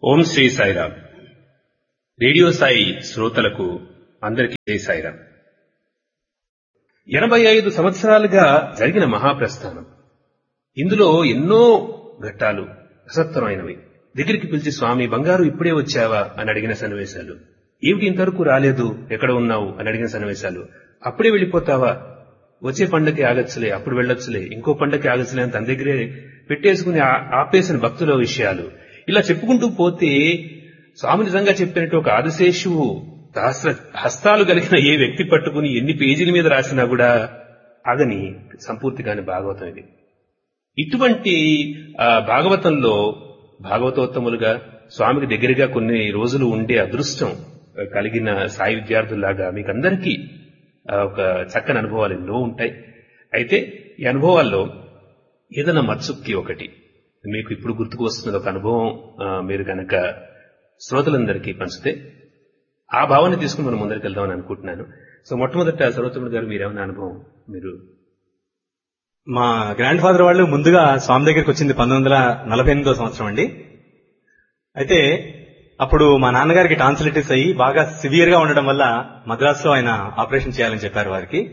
ఓం Shri Sairam radio Sai శ్రోతలకు అందరికీ జై సాయిరామ్ ఎనభై ఐదు సంవత్సరాలుగా జరిగిన మహాప్రస్థానం ఇందులో ఎన్నో ఘట్టాలు రసత్తరమైనవి దగ్గరికి పిలిచి స్వామి బంగారు ఇప్పుడే వచ్చావా అని అడిగిన సన్నివేశాలు ఏమిటి ఇంతవరకు రాలేదు ఎక్కడ ఉన్నావు అని అడిగిన సన్నివేశాలు అప్పుడే వెళ్ళిపోతావా వచ్చే పండగకి ఆగచ్చులే అప్పుడు వెళ్ళొచ్చులే ఇంకో పండగకి ఆగచ్చులే అని తన దగ్గరే పెట్టేసుకుని ఆ- ఆపేసిన భక్తుల విషయాలు ఇలా చెప్పుకుంటూ పోతే స్వామి నిజంగా చెప్పినట్టు ఒక ఆదిశేషువు సహస్ర హస్తాలు కలిగిన ఏ వ్యక్తి పట్టుకుని ఎన్ని పేజీల మీద రాసినా కూడా ఆగని సంపూర్తి కాని భాగవతం ఇది ఇటువంటి ఆ, భాగవతంలో భాగవతోత్తములుగా స్వామికి దగ్గరగా కొన్ని రోజులు ఉండే అదృష్టం ఆ, కలిగిన సాయి విద్యార్థుల్లాగా మీకందరికీ ఆ, ఒక చక్కని అనుభవాలు ఎన్నో ఉంటాయి అయితే ఈ అనుభవాల్లో ఏదైనా మత్సుక్కి ఒకటి మీకు ఇప్పుడు గుర్తుకు వస్తున్నది ఒక అనుభవం ఆ, మీరు కనుక శ్రోతలందరికీ పంచితే ఆ భావాన్ని తీసుకుని మనం ముందరికి వెళ్దామని అనుకుంటున్నాను సో మొట్టమొదట సర్వోత్తముడు గారు మీరేమైనా అనుభవం మీరు మా గ్రాండ్ ఫాదర్ వాళ్ళు ముందుగా స్వామి దగ్గరికి వచ్చింది పంతొమ్మిది వందల నలభై ఎనిమిదో సంవత్సరం అండి అయితే అప్పుడు మా నాన్నగారికి టాన్సిలిటిస్ అయ్యి బాగా సివియర్ గా ఉండడం వల్ల మద్రాసులో ఆయన ఆపరేషన్ చేయాలని చెప్పారు వారికి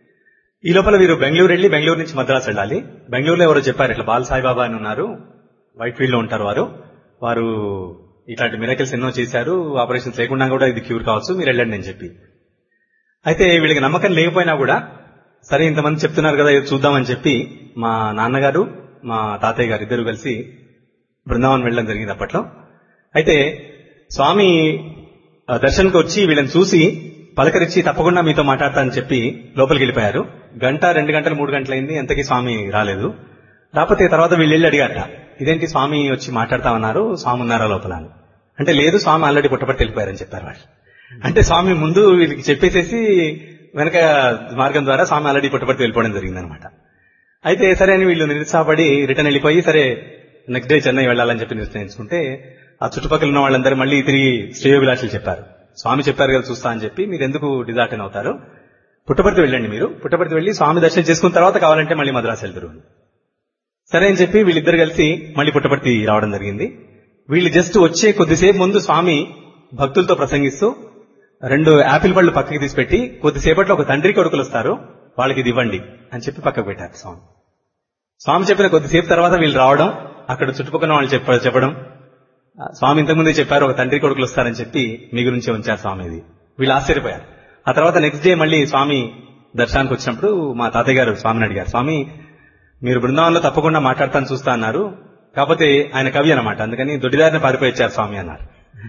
ఈ లోపల వీరు బెంగళూరు వెళ్లి బెంగళూరు నుంచి మద్రాసు వెళ్ళాలి బెంగళూరులో ఎవరో చెప్పారు ఇట్లా బాల సాయిబాబా అని ఉన్నారు వైట్ ఫీల్డ్ లో ఉంటారు వారు వారు ఇట్లాంటి మిరకల్స్ ఎన్నో చేశారు ఆపరేషన్స్ లేకుండా కూడా ఇది క్యూర్ కావచ్చు మీరు వెళ్ళండి అని చెప్పి అయితే వీళ్ళకి నమ్మకం లేకపోయినా కూడా సరే ఇంతమంది చెప్తున్నారు కదా ఇది చూద్దామని చెప్పి మా నాన్నగారు మా తాతయ్య గారు ఇద్దరు కలిసి బృందావనం వెళ్ళడం జరిగింది అప్పట్లో అయితే స్వామి ఆ, దర్శనంకి వచ్చి వీళ్ళని చూసి పలకరించి తప్పకుండా మీతో మాట్లాడతానని చెప్పి లోపలికి వెళ్ళిపోయారు గంట రెండు గంటలు మూడు గంటలైంది ఎంతకీ స్వామి రాలేదు రాకపోతే తర్వాత వీళ్ళు వెళ్ళి అడిగారట ఇదేంటి స్వామి వచ్చి మాట్లాడతామన్నారు స్వామి ఉన్నారా లోపల అని అంటే లేదు స్వామి ఆల్రెడీ పుట్టపట్టి వెళ్ళిపోయారని చెప్పారు వాళ్ళు అంటే స్వామి ముందు వీళ్ళకి చెప్పేసేసి వెనక మార్గం ద్వారా స్వామి ఆల్రెడీ పుట్టపట్టి వెళ్ళిపోవడం జరిగిందనమాట అయితే సరే అని వీళ్ళు నిరుత్సాహపడి రిటర్న్ వెళ్ళిపోయి సరే నెక్స్ట్ డే చెన్నై వెళ్ళాలని చెప్పి నిర్ణయించుకుంటే ఆ చుట్టుపక్కల ఉన్న వాళ్ళందరూ మళ్ళీ తిరిగి శ్రేయోభిలాషులు చెప్పారు స్వామి చెప్పారు కదా చూస్తా అని చెప్పి మీరు ఎందుకు డిజార్టన్ అవుతారు పుట్టపర్తి వెళ్ళండి మీరు పుట్టపర్తి వెళ్ళి స్వామి దర్శనం చేసుకున్న తర్వాత కావాలంటే మళ్ళీ మద్రాసు వెళ్తారు అని. సరే అని చెప్పి వీళ్ళిద్దరు కలిసి మళ్ళీ పుట్టపర్తి రావడం జరిగింది వీళ్ళు జస్ట్ వచ్చే కొద్దిసేపు ముందు స్వామి భక్తులతో ప్రసంగిస్తూ రెండు యాపిల్ పళ్ళు పక్కకి తీసి పెట్టి కొద్దిసేపట్లో ఒక తండ్రి కొడుకులు వస్తారు వాళ్ళకి ఇది ఇవ్వండి అని చెప్పి పక్కకు పెట్టారు స్వామి స్వామి చెప్పిన కొద్దిసేపు తర్వాత వీళ్ళు రావడం అక్కడ చుట్టుపక్కల వాళ్ళు చెప్ప చెప్పడం ఆ, స్వామి ఇంతకుముందే చెప్పారు ఒక తండ్రి కొడుకులు వస్తారని చెప్పి మీ గురించి ఉంచారు స్వామి ఇది వీళ్ళు ఆశ్చర్యపోయారు ఆ తర్వాత నెక్స్ట్ డే మళ్ళీ స్వామి దర్శనానికి వచ్చినప్పుడు మా తాతయ్య గారు స్వామిని అడిగారు స్వామి మీరు బృందావనంలో తప్పకుండా మాట్లాడతాను చూస్తా అన్నారు కాకపోతే ఆయన కవి అన్నమాట అందుకని దొడ్డిదారిని పారిపోయి వచ్చారు స్వామి అన్నారు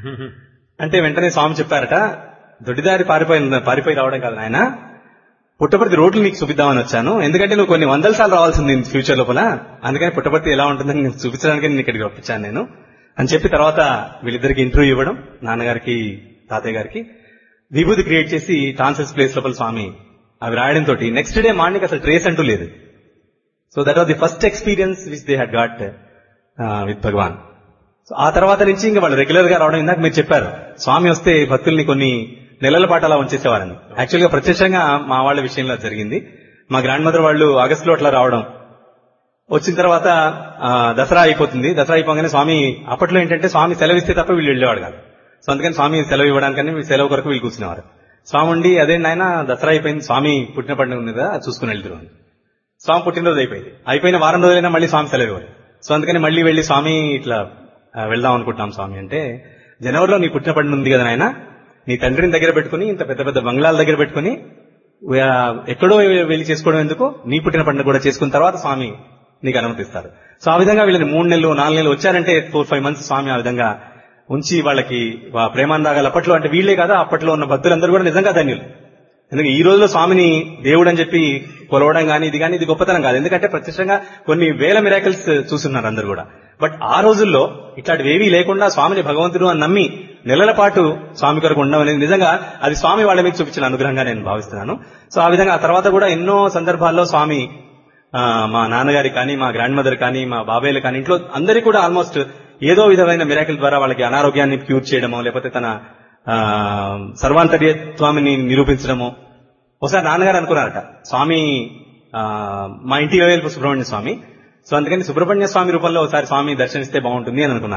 అంటే వెంటనే స్వామి చెప్పారట దొడ్డిదారి పారిపోయి పారిపోయి రావడం కాదు ఆయన పుట్టపర్తి రోడ్లు నీకు చూపిద్దామని వచ్చాను ఎందుకంటే నువ్వు కొన్ని వందల సార్లు రావాల్సింది ఫ్యూచర్ లోపల అందుకని పుట్టపర్తి ఎలా ఉంటుందని నేను చూపించడానికి నేను ఇక్కడికి రప్పించాను నేను అని చెప్పి తర్వాత వీళ్ళిద్దరికి ఇంటర్వ్యూ ఇవ్వడం నాన్నగారికి తాతయ్య గారికి విభూతి క్రియేట్ చేసి టాన్సెస్ ప్లేస్ లోపల స్వామి అవి రాయడం తోటి నెక్స్ట్ డే మార్నింగ్ అసలు ట్రేస్ అంటూ లేదు so that was the first experience which they had got with Bhagwan so ఆ తర్వాత నుంచి ఇంకా వాళ్ళు రెగ్యులర్ గా రావడం ఇందాక మీరు చెప్పారు స్వామి వస్తే భక్తుల్ని కొన్ని నెలల పాటు అలా ఉంచేసేవారని యాక్చువల్ గా ప్రత్యక్షంగా మా వాళ్ళ విషయంలో అది జరిగింది మా గ్రాండ్ మదర్ వాళ్ళు ఆగస్టులో అట్లా రావడం వచ్చిన తర్వాత ఆ, దసరా అయిపోతుంది దసరా అయిపోగానే స్వామి అప్పట్లో ఏంటంటే స్వామి సెలవు ఇస్తే తప్ప వీళ్ళు వెళ్ళేవాడు కాదు సో అందుకని స్వామి సెలవు ఇవ్వడానికని వీళ్ళు సెలవు కొరకు వీళ్ళు కూర్చునేవారు స్వామి ఉండి అదే నాయన దసరా అయిపోయింది స్వామి పుట్టిన పండుగ ఉంది కదా అది చూసుకుని వెళ్తారు అని స్వామి పుట్టినరోజు అయిపోయింది అయిపోయిన వారం రోజులైనా మళ్ళీ స్వామి సెలవు ఇవ్వరు సో అందుకని మళ్ళీ వెళ్ళి స్వామి ఇట్లా ఆ, వెళ్దాం అనుకుంటున్నాం స్వామి అంటే జనవరిలో నీ పుట్టిన పండుగ ఉంది కదా నాయన నీ తండ్రిని దగ్గర పెట్టుకుని ఇంత పెద్ద పెద్ద బంగ్లాల దగ్గర పెట్టుకుని ఆ, ఎక్కడో వెళ్ళి చేసుకోవడం ఎందుకు నీ పుట్టిన పండుగ కూడా చేసుకున్న తర్వాత స్వామి నీకు అనుమతిస్తారు సో ఆ విధంగా వీళ్ళని మూడు నెలలు నాలుగు నెలలు వచ్చారంటే ఫోర్ ఫైవ్ మంత్స్ స్వామి ఆ విధంగా ఉంచి వాళ్ళకి వా- ప్రేమానురాగాలు అప్పట్లో అంటే వీళ్ళే కాదా అప్పట్లో ఉన్న భక్తులందరూ కూడా నిజంగా ధన్యులు ఎందుకంటే ఈ రోజులో స్వామిని దేవుడు అని చెప్పి కొలవడం గానీ ఇది కానీ ఇది గొప్పతనం కాదు ఎందుకంటే ప్రత్యక్షంగా కొన్ని వేల మిరాకిల్స్ చూస్తున్నారు అందరు కూడా బట్ ఆ రోజుల్లో ఇట్లాంటివి ఏవీ లేకుండా స్వామిని భగవంతుడు అని నమ్మి నెలల పాటు స్వామి కొరకు ఉండడం అనేది నిజంగా అది స్వామి వాళ్ళ మీద చూపించిన అనుగ్రహంగా నేను భావిస్తున్నాను సో ఆ విధంగా ఆ తర్వాత కూడా ఎన్నో సందర్భాల్లో స్వామి ఆ, మా నాన్నగారి కానీ మా గ్రాండ్ మదర్ కానీ మా బాబాయ్లు కానీ ఇంట్లో అందరికీ కూడా ఆల్మోస్ట్ ఏదో విధమైన మిరాకిల్ ద్వారా వాళ్ళకి అనారోగ్యాన్ని క్యూర్ చేయడమో లేకపోతే తన ఆ, సర్వాంతర్యత్వామిని నిరూపించడమో ఒకసారి నాన్నగారు అనుకున్నారట స్వామి ఆ, మా ఇంటి వేలుపు సుబ్రహ్మణ్య స్వామి సో అందుకని సుబ్రహ్మణ్య స్వామి రూపంలో ఒకసారి స్వామి దర్శనిస్తే బాగుంటుంది అని అనుకున్నారట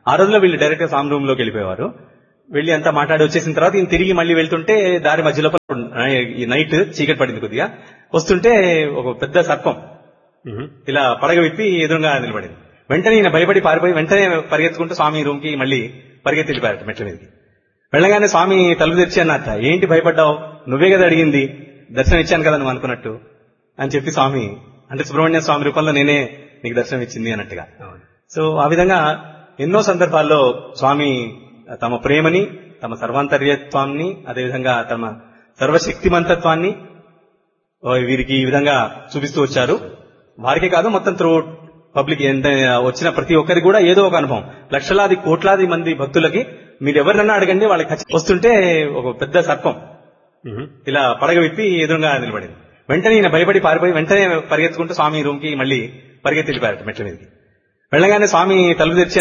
ఆ రోజులో వీళ్ళు డైరెక్ట్ గా స్వామి రూమ్ లోకి వెళ్ళిపోయేవారు వెళ్ళి అంతా మాట్లాడి వచ్చేసిన తర్వాత ఈయన తిరిగి మళ్ళీ వెళ్తుంటే దారి మధ్యలో ఈ నైట్ చీకటి పడింది కొద్దిగా వస్తుంటే ఒక పెద్ద సర్పం ఉహు. ఇలా పడగ విప్పి ఎదురుగా నిలబడింది వెంటనే ఈయన భయపడి పారిపోయి వెంటనే పరిగెత్తుకుంటూ స్వామి రూమ్ కి మళ్ళీ పరిగెత్తి వెళ్ళిపోయారట మెట్ల మీదకి వెళ్ళగానే స్వామి తలుపు తెరిచి అన్నట్ట ఏంటి భయపడ్డావు నువ్వే కదా అడిగింది దర్శనం ఇచ్చాను కదా నువ్వు అనుకున్నట్టు అని చెప్పి స్వామి అంటే సుబ్రహ్మణ్య స్వామి రూపంలో నేనే నీకు దర్శనం ఇచ్చింది అన్నట్టుగా అవును. సో ఆ విధంగా ఎన్నో సందర్భాల్లో స్వామి తమ ప్రేమని తమ సర్వాంతర్యత్వాన్ని అదేవిధంగా తమ సర్వశక్తిమంతత్వాన్ని ఓ, వీరికి ఈ విధంగా చూపిస్తూ వచ్చారు వారికే కాదు మొత్తం త్రూ పబ్లిక్ ఎంత వచ్చిన ప్రతి ఒక్కరికి కూడా ఏదో ఒక అనుభవం లక్షలాది కోట్లాది మంది భక్తులకి మీరు ఎవరినన్నా అడగండి వాళ్ళకి ఖచ్చితంగా వస్తుంటే ఒక పెద్ద సర్పం ఉహు. ఇలా పడగ విప్పి ఎదురుగా నిలబడింది వెంటనే ఈయన భయపడి పారిపోయి వెంటనే పరిగెత్తుకుంటూ స్వామి రూమ్ కి మళ్ళీ పరిగెత్తి వెళ్ళిపోయారట మెట్ల మీదకి వెళ్ళగానే స్వామి తలుపు తెరిచి